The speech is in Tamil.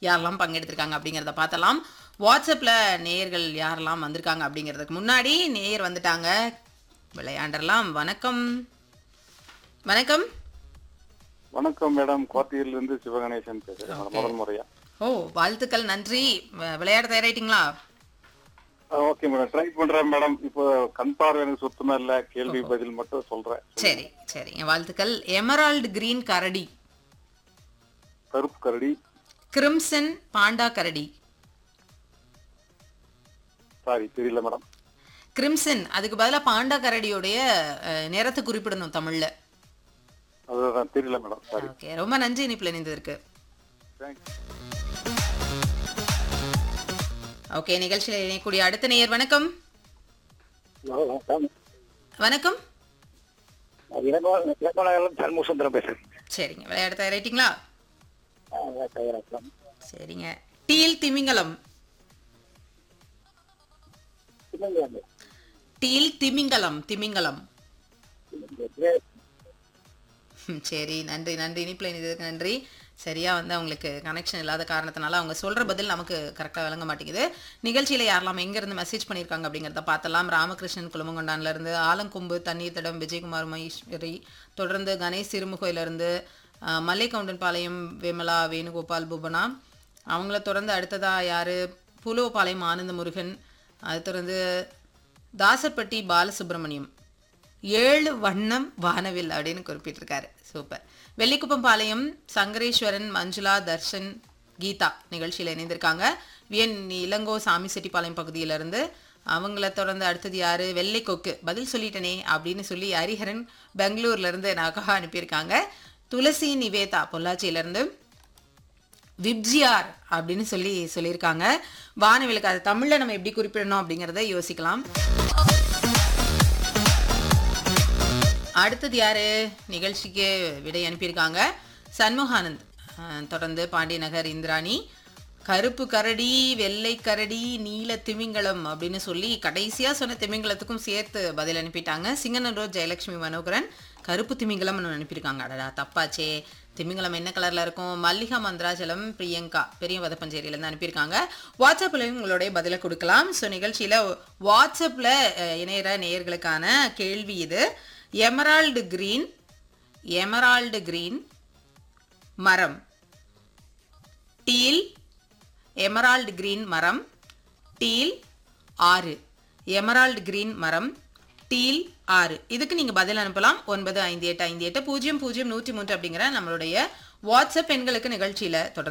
யாரெல்லாம் பங்கெடுத்திருக்காங்க அப்படிங்கிறத பார்த்தலாம் வாட்ஸ்அப்பில் நேயர்கள் யாரெல்லாம் வந்திருக்காங்க அப்படிங்கிறதுக்கு முன்னாடி நேயர் வந்துட்டாங்க விளையாண்டரலாம் வணக்கம் வணக்கம் வணக்கம் மேடம் கோத்தகிரிலிருந்து சிவகணேசன் பேசுறேன் மேடம் முதல் முறையா ஓ வாழ்த்துக்கள் நன்றி வ- விளையாட தயாராயிட்டீங்களா ஓகே மேடம் ட்ரை பண்றேன் மேடம் இப்போ கண் பார்வை எனக்கு சுத்தமா இல்ல கேள்வி பதில் மட்டும் சொல்றேன் சரி சரிங்க வாழ்த்துக்கள் எமரால்டு கிரீன் கரடி கருப்பு கரடி கிரிம்சன் பாண்டா கரடி சாரி தெரியல மேடம் கிரிம்சன் அதுக்கு பதிலாக பாண்டா கரடியோடைய அஹ், நிறத்தை குறிப்பிடணும் தமிழ்ல அதுதான் தெரியல மேடம் சாரி ஓகே ரொம்ப நன்றி இனிப்பில் இணைந்ததற்கு தேங்க்ஸ் ஓகே நிகழ்ச்சியில் இணையக்கூடிய அடுத்த நேயர் வணக்கம் வணக்கம் சண்முகசுந்தரம் பேசுறேன் சரிங்க விளையாட தயாராயிட்டீங்களா சரிங்க டீல் திமிங்கலம் டீல் திமிங்கலம் திமிங்கலம் ம், சரி நன்றி நன்றி இனிப்பில் இணைந்ததுக்கு நன்றி சரியா வந்து அவங்களுக்கு கனெக்ஷன் இல்லாத காரணத்தினால அவங்க சொல்ற பதில் நமக்கு கரெக்டாக விளங்க மாட்டேங்குது நிகழ்ச்சியில யாரெல்லாம் எங்க இருந்து மெசேஜ் பண்ணியிருக்காங்க அப்படிங்கிறத பார்த்தலாம் ராமகிருஷ்ணன் குளமங்கொண்டான்ல இருந்து ஆலங்கொம்பு தண்ணீர் தடம் விஜயகுமார் மகேஸ்வரி தொடர்ந்து கணேஷ் சிறுமுகையில இருந்து அஹ், மல்லைகவுண்டன் பாளையம் விமலா வேணுகோபால் புவனா அவங்கள தொடர்ந்து அடுத்ததா யாரு புலுவபாளையம் ஆனந்த முருகன் அது தொடர்ந்து தாசர்பட்டி பாலசுப்ரமணியம் ஏழு வண்ணம் வானவில் அப்படின்னு குறிப்பிட்டிருக்காரு சூப்பர் வெள்ளிக்குப்பம் பாளையம் சங்கரேஸ்வரன் மஞ்சுளா தர்ஷன் கீதா நிகழ்ச்சியில் இணைந்திருக்காங்க விஎன் இளங்கோ சாமி செட்டிப்பாளையம் பகுதியிலிருந்து அவங்கள தொடர்ந்து அடுத்தது யாரு வெள்ளை கொக்கு பதில் சொல்லிட்டனே அப்படின்னு சொல்லி ஹரிஹரன் பெங்களூர்ல இருந்து எனக்காக அனுப்பியிருக்காங்க துளசி நிவேதா பொள்ளாச்சியில விப்ஜிஆர் அப்படின்னு சொல்லி சொல்லியிருக்காங்க வானவிலுக்கு அது தமிழ்ல நம்ம எப்படி குறிப்பிடணும் அப்படிங்கிறத யோசிக்கலாம் அடுத்தது யாரு நிகழ்ச்சிக்கு விடை அனுப்பியிருக்காங்க சண்முகானந்த் அஹ், தொடர்ந்து பாண்டியநகர் இந்திராணி கருப்பு கரடி வெள்ளை கரடி நீல திமிங்கலம் அப்படின்னு சொல்லி கடைசியா சொன்ன திமிங்கலத்துக்கும் சேர்த்து பதில் அனுப்பிட்டாங்க சிங்கநல்லூர் ஜெயலட்சுமி மனோகரன் கருப்பு திமிங்கலம்னு அனுப்பியிருக்காங்க அடடா தப்பாச்சே திமிங்கலம் என்ன கலர்ல இருக்கும் மல்லிகா மந்திராஜலம் பிரியங்கா பெரிய வதப்பஞ்சேரியில இருந்து அனுப்பியிருக்காங்க வாட்ஸ்அப்லயும் உங்களுடைய பதிலை கொடுக்கலாம் ஸோ நிகழ்ச்சியில வாட்ஸ்அப்ல அஹ், இணையற நேயர்களுக்கான கேள்வி இது எமரால்டு கிரீன் எமரால்டு கிரீன் மரம் டீல் எமரால்டு கிரீன் மரம் டீல் ஆறு எமரால்டு கிரீன் மரம் டீல் ஆறு இதுக்கு நீங்க பதில் அனுப்பலாம் ஒன்பது ஐந்து எட்டு ஐந்து எட்டு பூஜ்ஜியம் பூஜ்ஜியம் நூற்றி மூன்று அப்படிங்கிற நம்மளுடைய வாட்ஸ்அப் எண்களுக்கு நிகழ்ச்சியில தொடர்ந்து